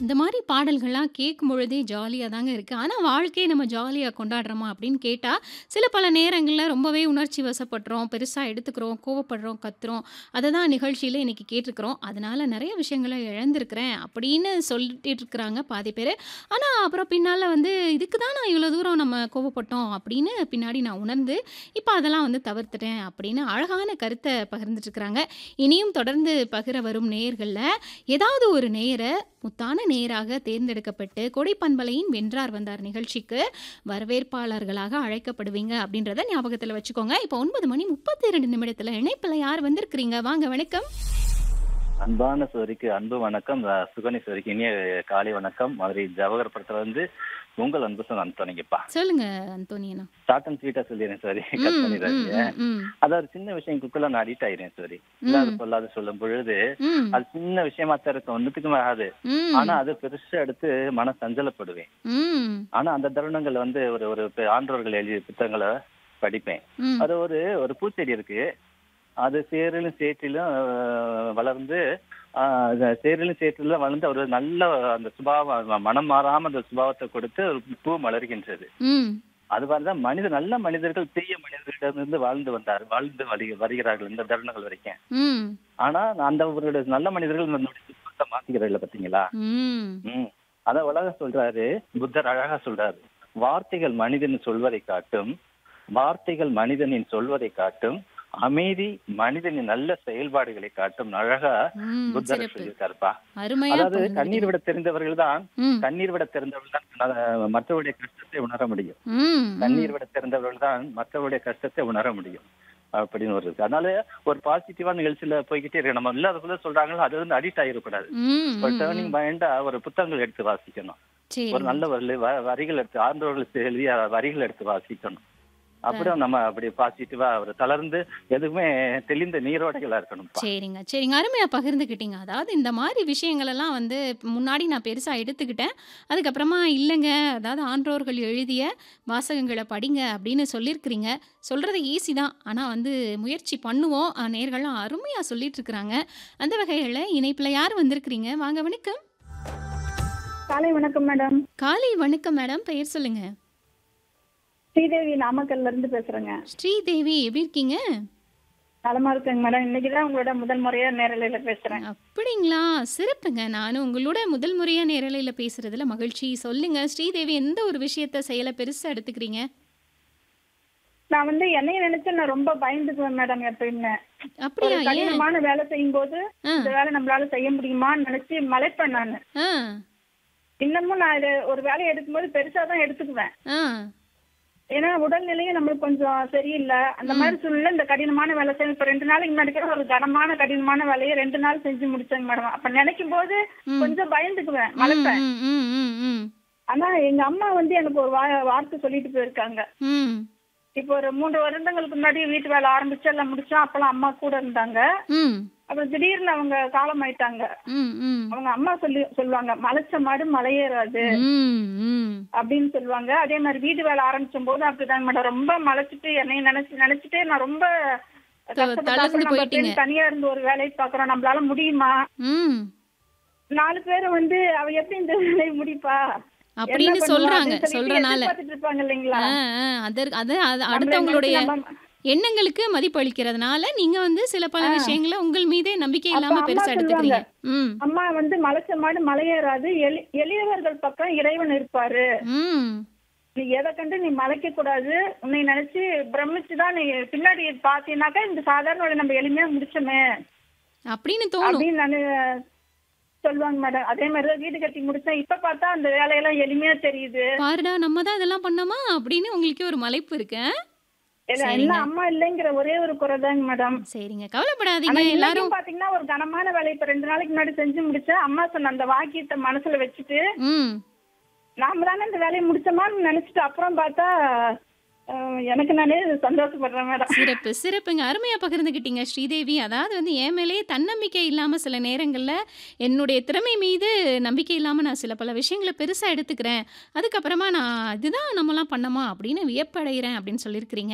இந்த மாரி பாடல்கள்லாம் கேட்கும்பொழுதே ஜாலியா தாங்க இருக்கு. ஆனா, வாழ்க்கைய நம்ம ஜாலியா கொண்டாடுறோமா அப்படின்னு கேட்டா, சில பல நேரங்கள்ல ரொம்பவே உணர்ச்சி வசப்படுறோம், பெருசா எடுத்துக்கிறோம், கோவப்படுறோம், கத்துறோம். அத தான் நிகழ்ச்சியில இன்னைக்கு கேட்டுருக்கிறோம். அதனால நெறைய விஷயங்கள இழந்திருக்கிறேன் அப்படின்னு சொல்லிட்டு இருக்கிறாங்க பாதி பேரு. ஆனா, அப்புறம் பின்னால வந்து இதுக்கு தான் நான் இவ்வளோ தூரம் நம்ம கோவப்பட்டோம் அப்படின்னு பின்னாடி நான் உணர்ந்து, இப்ப அதெல்லாம் வந்து தவிர்த்துட்டேன் அப்படின்னு அழகான கருத்த பகிர்ந்துட்டுருக்கிறாங்க. இனியும் தொடர்ந்து பகிர வரும் நேயர்கள்ல, ஏதாவது ஒரு நேயர முத்தான நேயராக தேர்ந்தெடுக்கப்பட்டு, கொடை பண்பலையின் வென்றார் வந்தார் நிகழ்ச்சிக்கு வரவேற்பாளர்களாக அழைக்கப்படுவீங்க அப்படின்றத ஞாபகத்துல வச்சுக்கோங்க. இப்போ 9 மணி 32 நிமிடத்துல இணைப்பில யார் வந்திருக்கிறீங்க? வாங்க வணக்கம். அன்பான சோரிக்கு அன்பு வணக்கம். அ சுகனி சோரிக்கு இனிய காலை வணக்கம். மதுரை ஜவஹர் படத்துல வந்து உங்கள் அன்பு சொன்ன அந்தோனிங்கப்பா. சொல்லுங்க அந்தோனியண்ணா. ஷார்ட் அண்ட் ஸ்வீட்டா சொல்லிடுறேன் சாரி. கட் ம், ம், பண்ணிடாதீங்க. ம், ம். அது ஒரு சின்ன விஷயம் குக்குள்ள நான் அடிக்ட் ஆயிடுறேன் சாரி. இல்லாத ம். பொல்லாத சொல்லும் பொழுது, ம். அது சின்ன விஷயமா தான் இருக்கும். ஒண்ணுத்துக்கும் ஆகாது. ம். ஆனா, அது பெருசா எடுத்து மன சஞ்சலப்படுவேன். ம். ஆனா, அந்த தருணங்கள் வந்து ஒரு ஒரு பெ ஆன்றோர்கள் எழுதிய புத்தகங்கள படிப்பேன். ம். அது ஒரு ஒரு பூச்செடி இருக்கு. அது சேரிலும் சேற்றிலும் அ வளர்ந்து அ சேரிலும் சேற்றிலும் வளர்ந்து ஒரு நல்ல அந்த சுபாவம் மனம் மாறாம அந்த சுபாவத்த கொடுத்து ஒரு பூ மலர்கின்றது. ம். அது மாரி தான் மனிதர் நல்ல மனிதர்கள் தீய மனிதர்களிடமிருந்து வாழ்ந்து வந்தார். வாழ்ந்து வரி வருகிறார்கள் இந்த தருணங்கள் வரைக்கும். ம். ஆனா, அந்தவர்களுடைய நல்ல மனிதர்கள் நம்முடைய சுத்தத்த மாத்திக்கிறார்கள் பார்த்தீங்களா? ம். ம். அதான் உலகம் சொல்றாரு, புத்தர் அழகா சொல்றாரு. வார்த்தைகள் மனிதன் சொல்வதை காட்டும், வார்த்தைகள் மனிதனின் சொல்வதை காட்டும், அமைதி மனிதனின் நல்ல செயல்பாடுகளை காட்டும் அழகா ம். புத்தர் சிறப்பு. சொல்லியிருக்காருப்பா. அருமையா அதாவது கண்ணீர் பகிர்ந்துக்கிட்டீங்க. விட தெரிந்தவர்கள் தான் ம். கண்ணீர் விட தெரிந்தவர்கள் தான் அ மற்றவருடைய கஷ்டத்தை உணர முடியும். ம். ம். கண்ணீர் விட தெரிந்தவர்கள் தான் மற்றவருடைய கஷ்டத்தை உணர முடியும். அப்படின்னு ஒரு இருக்கு. அதனால ஒரு பாசிட்டிவான நிகழ்ச்சியில போய்க்கிட்டே இருக்கு. நம்ம இல்லாதக்குள்ள சொல்றாங்களோ அது வந்து அடிக்ட் ஆகிடக்கூடாது. ம். ஒரு ம். டர்னிங் ம். பாயிண்டா ஒரு புத்தகங்கள் எடுத்து வாசிக்கணும். ஒரு சரிங்க. நல்ல ஒரு வ வரிகள் எடுத்து ஆன்றோர்கள் எழுதிய வரிகள் எடுத்து வாசிக்கணும். அ. அப்புறம் நம்ம அப்படி பாசிட்டிவா ஒரு தளர்ந்து எதுவுமே தெளிந்த நீரோடைகளா இருக்கணும்ப்பா. சரிங்க, சரிங்க. அருமையா பகிர்ந்துக்கிட்டீங்க. அதாவது இந்த மாரி விஷயங்களெல்லாம் வந்து முன்னாடி நான் பெருசா எடுத்துக்கிட்டேன். அதுக்கப்புறமா இல்லங்க, அதாவது ஆன்றோர்கள் எழுதிய வாசகங்கள படிங்க அப்படின்னு சொல்லியிருக்கிறீங்க. சொல்றது ஈஸி தான். ஆனா வந்து முயற்சி பண்ணுவோம். அ நேயர்கள்லாம் அருமையா சொல்லிட்டுருக்கிறாங்க. அந்த வகையில இணைப்பில யார் வந்திருக்கிறீங்க? வாங்க வணக்கம். காலை வணக்கம் மேடம். காலை வணக்கம் மேடம். பெயர் சொல்லுங்க. ஸ்ரீதேவி நாமக்கல்ல இருந்து பேசுறேங்க. ஸ்ரீதேவி எப்படி இருக்கீங்க? நலமா இருக்கேங்க மேடம். இன்னைக்கு தான் உங்களோட முதல் முறையா நேரலையில பேசுறேன். அப்படிங்களா? சிறப்புங்க. நானும் உங்களோட முதல் முறையா நேரலையில பேசுறதுல மகிழ்ச்சி. சொல்லுங்க ஸ்ரீதேவி எந்த ஒரு விஷயத்த செயல பெருசா எடுத்துக்கிறீங்க? நான் வந்து என்னைய நினைச்சு நான் ரொம்ப பயந்துக்குவேன் மேடம் எப்பயுமே. ஒரு அப்படியா? ஏன்? கடினமான வேலை செய்யும்போது, ஆ. இந்த வேலை நம்மளால செய்ய முடியுமான்னு நினைச்சு மலைப்பேன் நானு. ஆ. இன்னமும் நான் இத ஒரு வேலைய எடுக்கும்போது பெருசா தான் எடுத்துக்குவேன். ஆ. ஏன்னா உடல்நிலையும் நம்மளுக்கு கொஞ்சம் சரியில்ல. அந்த ம். மாரி சூழ்நிலை இந்த கடினமான வேலை செய்ய இப்ப 2 நாளைக்கு முன்னாடி கூட ஒரு கனமான கடினமான வேலைய 2 நாள் செஞ்சு முடிச்சேங்க மேடம். அப்ப நினைக்கும்போது ம். கொஞ்சம் பயந்துக்குவேன். ம், மலைப்பேன். ம், ம், ம், ம். ஆனா எங்க அம்மா வந்து எனக்கு ஒரு வா வார்த்தை சொல்லிட்டு போயிருக்காங்க. ம். இப்போ ஒரு 3 வருடங்களுக்கு முன்னாடி வீட்டு வேலை ஆரம்பிச்சு எல்லாம் முடிச்சோம். அப்பலாம் அம்மா கூட இருந்தாங்க. ம். அப்புறம் திடீர்னு அவங்க காலமாயிட்டாங்க. ம், ம். அவங்க அம்மா சொல்லி சொல்லுவாங்க, "மலைச்ச மாடு மலையேறாது" ம், ம். அப்படின்னு சொல்லுவாங்க. அதே மாரி வீட்டு வேலை ஆரம்பிச்சம்போது அப்படிதாங்க மேடம். ரொம்ப மலைச்சிட்டு என்னைய நினைச்சு நினைச்சுட்டே நான் ரொம்ப த கஷ்டப்பட்டு தளர்ந்து அப்புறம் நம்ம போயிட்டீங்க. பெண் தனியா இருந்து ஒரு வேலையை பார்க்குறோம். நம்மளால முடியுமா? ம். 4 பேர் வந்து அவ எப்படி இந்த வேலைய முடிப்பா? என்ன அப்படின்னு பண்ணுவா? சொல்றாங்க. அப்படின்னு சொல்லிட்டு சொல்றனால. எதிர்பார்த்துட்டு இருப்பாங்க இல்லைங்களா? ஆ, ஆ. அதற் அது அது நம்மள நினைச்சு அடுத்தவங்களுடைய நம்ம எண்ணங்களுக்கு மதிப்பளிக்கிறதுனால, நீங்க வந்து சில பல ஆ. விஷயங்கள உங்கள் மீதே நம்பிக்கை அப்ப இல்லாம அம்மா பெருசா சொல்லுவாங்க, எடுத்துக்கிறீங்க. ம். அம்மா வந்து மலைச்ச மாடு மலையேறாது. எளி எளியவர்கள் பக்கம் இறைவன் இருப்பாரு. ம். நீ எதை கண்டு நீ மலைக்க கூடாது. உன்னை நினைச்சு பிரமிச்சு தான் நீ பின்னாடி பார்த்தீனாக்கா இந்த சாதாரண வேலைய நம்ம எளிமையா முடிச்சோமே அப்படின்னு தோணும். அப்படின்னு நானு சொல்லுவாங்க மேடம். அதே மாதிரி தான் வீடு கட்டி முடிச்சேன். இப்ப பார்த்தா அந்த வேலையெல்லாம் எளிமையா தெரியுது. பாருடா நம்ம தான் இதெல்லாம் பண்ணோமா? அப்படின்னு உங்களுக்கே ஒரு மலைப்பு இருக்கு. ஆ? இல்ல சரிங்க. எல்லாம் அம்மா இல்லைங்கிற ஒரே ஒரு குறை தாங்க மேடம். சரிங்க. ஆனா கவலைப்படாதீங்க. இன்னைக்கும் எல்லாரும் பாத்தீங்கன்னா ஒரு கனமான வேலையை இப்ப 2 நாளைக்கு முன்னாடி செஞ்சு முடிச்சேன். அம்மா சொன்ன அந்த வாக்கியத்தை மனசுல வச்சுட்டு ம். நாம தானே இந்த வேலையை முடிச்சோமான்னு நினைச்சிட்டு அப்புறம் பார்த்தா அஹ், எனக்கு நானே சந்தோஷப்படுறேன் மேடம். சிறப்பு, சிறப்புங்க. அருமையா பகிர்ந்துக்கிட்டீங்க ஸ்ரீதேவி. அதாவது வந்து என் மேலேயே தன்னம்பிக்கை இல்லாம சில நேரங்கள்ல என்னுடைய திறமை மீது நம்பிக்கை இல்லாம நான் சில பல விஷயங்கள பெருசா எடுத்துக்கிறேன். அதுக்கப்புறமா நான் இதுதான் நம்மலாம் பண்ணோமா? அப்படின்னு வியப்படைகிறேன் அப்படின்னு சொல்லியிருக்கிறீங்க.